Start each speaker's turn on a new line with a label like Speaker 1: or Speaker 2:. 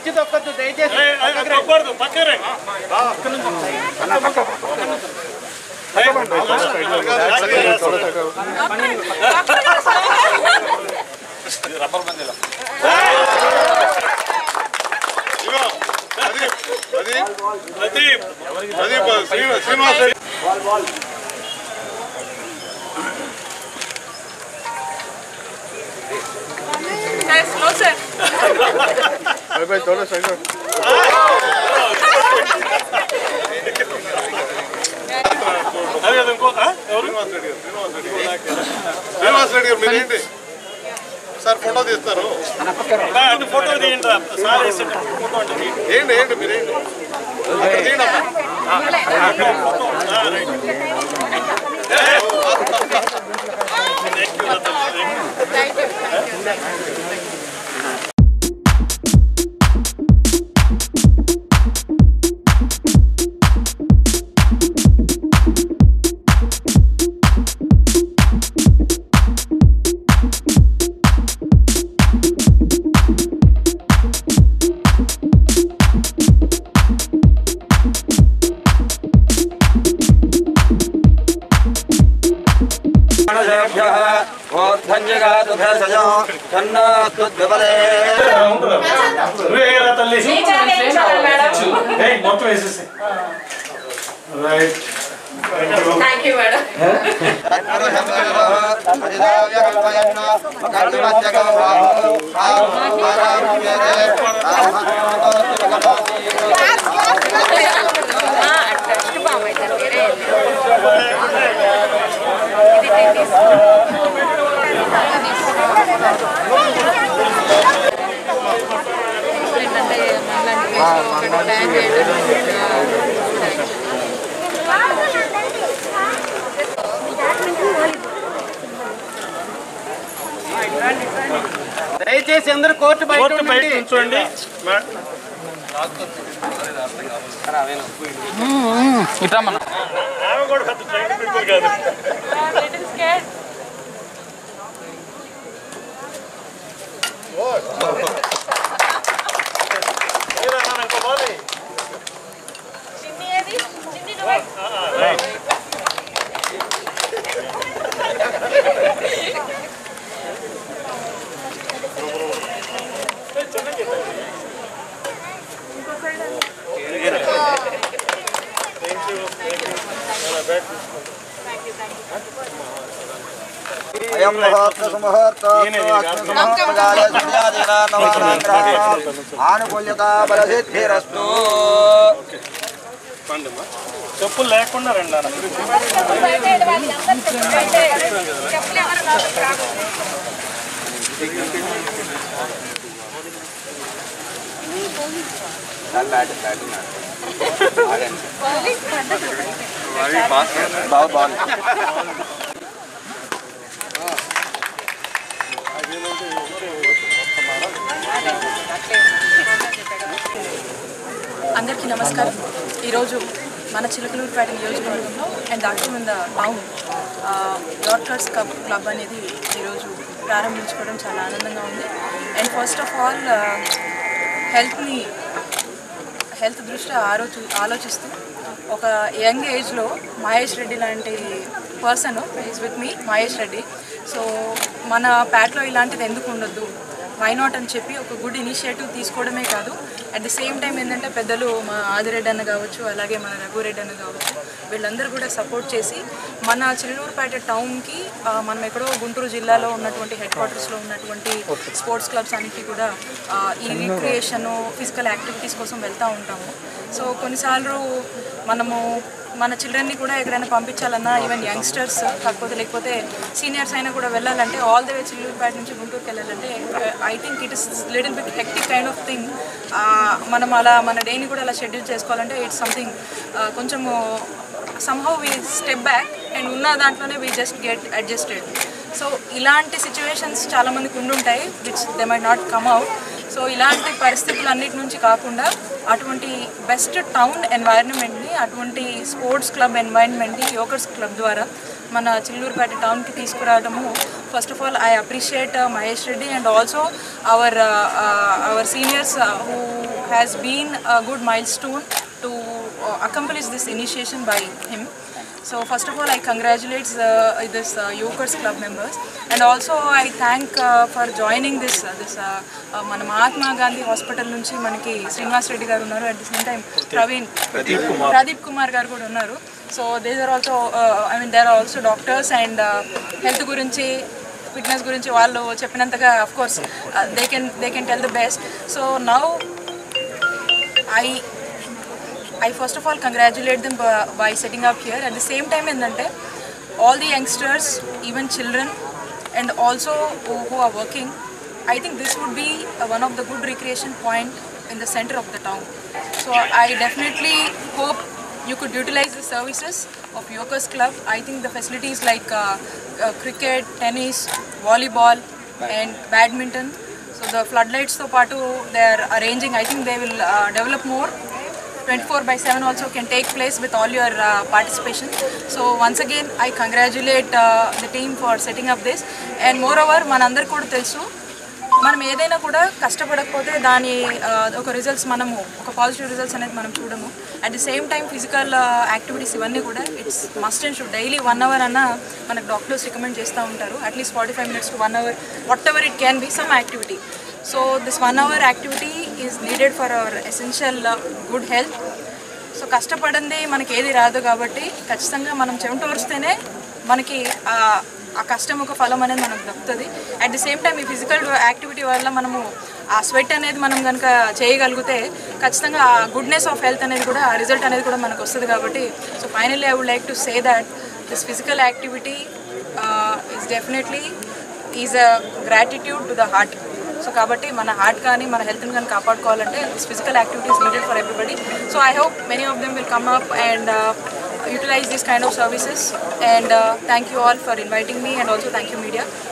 Speaker 1: పిచ్చి తొక్కద్దు దయచేసి
Speaker 2: తప్పకూడదు పక్కన రండి.
Speaker 3: ఇదిగో, ప్రదీప్, ప్రదీప్,
Speaker 2: ప్రదీప్
Speaker 3: ప్రదీప్, శ్రీనివాస్ శ్రీనివాస్ రెడ్డి.
Speaker 2: అదే కదా ఇంకో ఆ? ఎవరు
Speaker 3: శ్రీనివాస్ రెడ్డి గారు, శ్రీనివాస్ రెడ్డి గారు. శ్రీనివాస్ రెడ్డి గారు మీరేంటి సార్ ఫోటో తీస్తారు
Speaker 2: ఆ, అది ఫోటో తీయండి రా. సార్ వేసిండు. ఫోటో అంటే తీయండి.
Speaker 3: ఏంటి ఏంటి మీరేంటి అక్కడ తీయండి అమ్మా.
Speaker 2: ఆ, రైట్. నువ్వే వేయరా తల్లి ఏయ్, మొత్తం వేసేసి రైట్
Speaker 4: థ్యాంక్ యూ మేడం అట్లా బామ్ అయితే వేరే ఏంటంటే మనలాంటి ఒకటి ప్లాన్ చేయడం
Speaker 1: దయచేసి అందరూ కోర్టు బయట
Speaker 2: కోర్టు బయట
Speaker 1: ఉండండి.
Speaker 2: ఉంచండి మే- ఆమె కూడా పెద్ద ట్రైన్ పీపుల్ కాదు
Speaker 4: లిటిల్ స్కేర్
Speaker 2: ఏరా, నాన్న, ఇంకో బాల్ వేయి.
Speaker 4: చిన్ని ఏది చిన్ని నువ్వే
Speaker 2: ఆ, ఆ, రైట్.
Speaker 5: అయం ముహూర్త సుముహూర్త ఆనుకూల్యత బలసిద్ధిరస్తు
Speaker 3: పండమ్మా
Speaker 2: చెప్పులు లేకుండా రండి నాన్న.
Speaker 4: బయట వాళ్ళందరూ బయట చెప్పులు ఎవరు లోపలికి రాకూడదు. పోలీస్ పద్ధతి.
Speaker 5: బాగా బాగుంది
Speaker 6: అందరికీ నమస్కారం ఈరోజు మన చిలకలూరుపేట నియోజకవర్గంలో అండ్ దాక్షిమంద టౌన్ డాక్టర్స్ క్లబ్ క్లబ్ అనేది ఈరోజు ప్రారంభించుకోవడం చాలా ఆనందంగా ఉంది అండ్ ఫస్ట్ ఆఫ్ ఆల్ హెల్త్ని హెల్త్ దృష్ట్యా ఆలోచి ఆలోచిస్తూ ఒక యంగ్ ఏజ్లో మహేష్ రెడ్డి లాంటి person is with me Mahesh Reddy so మన ప్యాట్లో ఇలాంటిది ఎందుకు ఉండొద్దు వై నాట్ అని చెప్పి ఒక గుడ్ ఇనిషియేటివ్ తీసుకోవడమే కాదు అట్ ది సేమ్ టైం ఏంటంటే పెద్దలు మా ఆదిరెడ్డి అన్న కావచ్చు అలాగే మన రఘురెడ్డి అన్న కావచ్చు వీళ్ళందరూ కూడా సపోర్ట్ చేసి మన చిల్లూరుపేట టౌన్కి ఆ, మనం ఎక్కడో గుంటూరు జిల్లాలో ఉన్నటువంటి హెడ్ క్వార్టర్స్లో ఉన్నటువంటి స్పోర్ట్స్ క్లబ్స్ అన్నిటికీ కూడా ఆ, ఈ రిక్రియేషన్ ఫిజికల్ యాక్టివిటీస్ కోసం వెళ్తూ ఉంటాము సో కొన్నిసార్లు మనము మన చిల్డ్రన్ని కూడా ఎక్కడైనా పంపించాలన్నా ఈవెన్ యంగ్స్టర్స్ కాకపోతే లేకపోతే సీనియర్స్ అయినా కూడా వెళ్ళాలంటే ఆల్ ద వే చిల్లూరుపేట నుంచి గుంటూరుకి వెళ్ళాలంటే I think it is little bit hectic kind of thing మనం అలా మన డేని కూడా అలా షెడ్యూల్ చేసుకోవాలంటే ఇట్స్ సంథింగ్ కొంచెము somehow we step back and ఉన్న దాంట్లోనే we just get adjusted so ఇలాంటి సిచ్యువేషన్స్ చాలామందికి ఉండుంటాయి which they may not come out so ఇలాంటి పరిస్థితులు అన్నిటి నుంచి కాకుండా అటువంటి బెస్ట్ టౌన్ ఎన్వైరన్మెంట్ని అటువంటి స్పోర్ట్స్ క్లబ్ ఎన్వైరన్మెంట్ని యోగర్స్ క్లబ్ ద్వారా మన చిల్లూరుపేట టౌన్కి తీసుకురావడము first of all I appreciate Mahesh Reddy and also our our seniors who has been a good milestone to uh, accomplish this initiation by him. So first of all, I congratulate uh, this uh, Yokers Club members, and also I thank uh, for joining this uh, this uh, uh, మన Mahatma Gandhi hospital నుంచి మనకి శ్రీనివాస్ రెడ్డి గారు ఉన్నారు at the same time Praveen Pradeep Kumar గారు కూడా ఉన్నారు so these are also I mean there are also doctors and health గురించి fitness గురించి వాళ్ళు చెప్పినంతగా of course they can they can tell the best so now I I first of all congratulate them by, by setting up here. At the same time, ఏంటంటే all the youngsters, even children, and also who, who are working, I think this would be uh, one of the good recreation point in the center of the town. So I definitely hope you could utilize the services of Yokers Club. I think the facilities like uh, uh, cricket, tennis, volleyball, and badminton. So the floodlights తో పాటు they are arranging. I think they will uh, develop more 24 by 7 also can take place with all your uh, participation. So once again, I congratulate uh, the team for setting up this. And moreover, మనందరు కూడా తెలుసు మనం ఏదైనా కూడా కష్టపడకపోతే దాని ఆ, ఒక results మనము ఒక పాజిటివ్ రిజల్ట్స్ అనేది మనం చూడము at the same time physical activities ఇవన్నీ కూడా it's must and should daily one hour అన్న మనకు డాక్టర్స్ రికమెండ్ చేస్తూ ఉంటారు at least forty five minutes to one hour whatever it can be some activity so this one hour activity is needed for our essential good health so కష్టపడింది మనకి ఏది రాదు కాబట్టి ఖచ్చితంగా మనం చెమటోరిస్తేనే మనకి ఆ ఆ కష్టం ఒక ఫలం అనేది మనకు దక్కుతుంది అట్ ది సేమ్ టైం ఈ ఫిజికల్ యాక్టివిటీ వల్ల మనము ఆ స్వెట్ అనేది మనం కనుక చేయగలిగితే ఖచ్చితంగా ఆ గుడ్నెస్ ఆఫ్ హెల్త్ అనేది కూడా ఆ రిజల్ట్ అనేది కూడా మనకు వస్తుంది కాబట్టి so finally I would like to say that this physical activity is definitely is a gratitude to the heart so కాబట్టి మన హార్ట్ కానీ మన హెల్త్ని కానీ కాపాడుకోవాలంటే this physical activities needed for everybody so I hope many of them will come up and utilize these kind of services and uh, thank you all for inviting me and also thank you media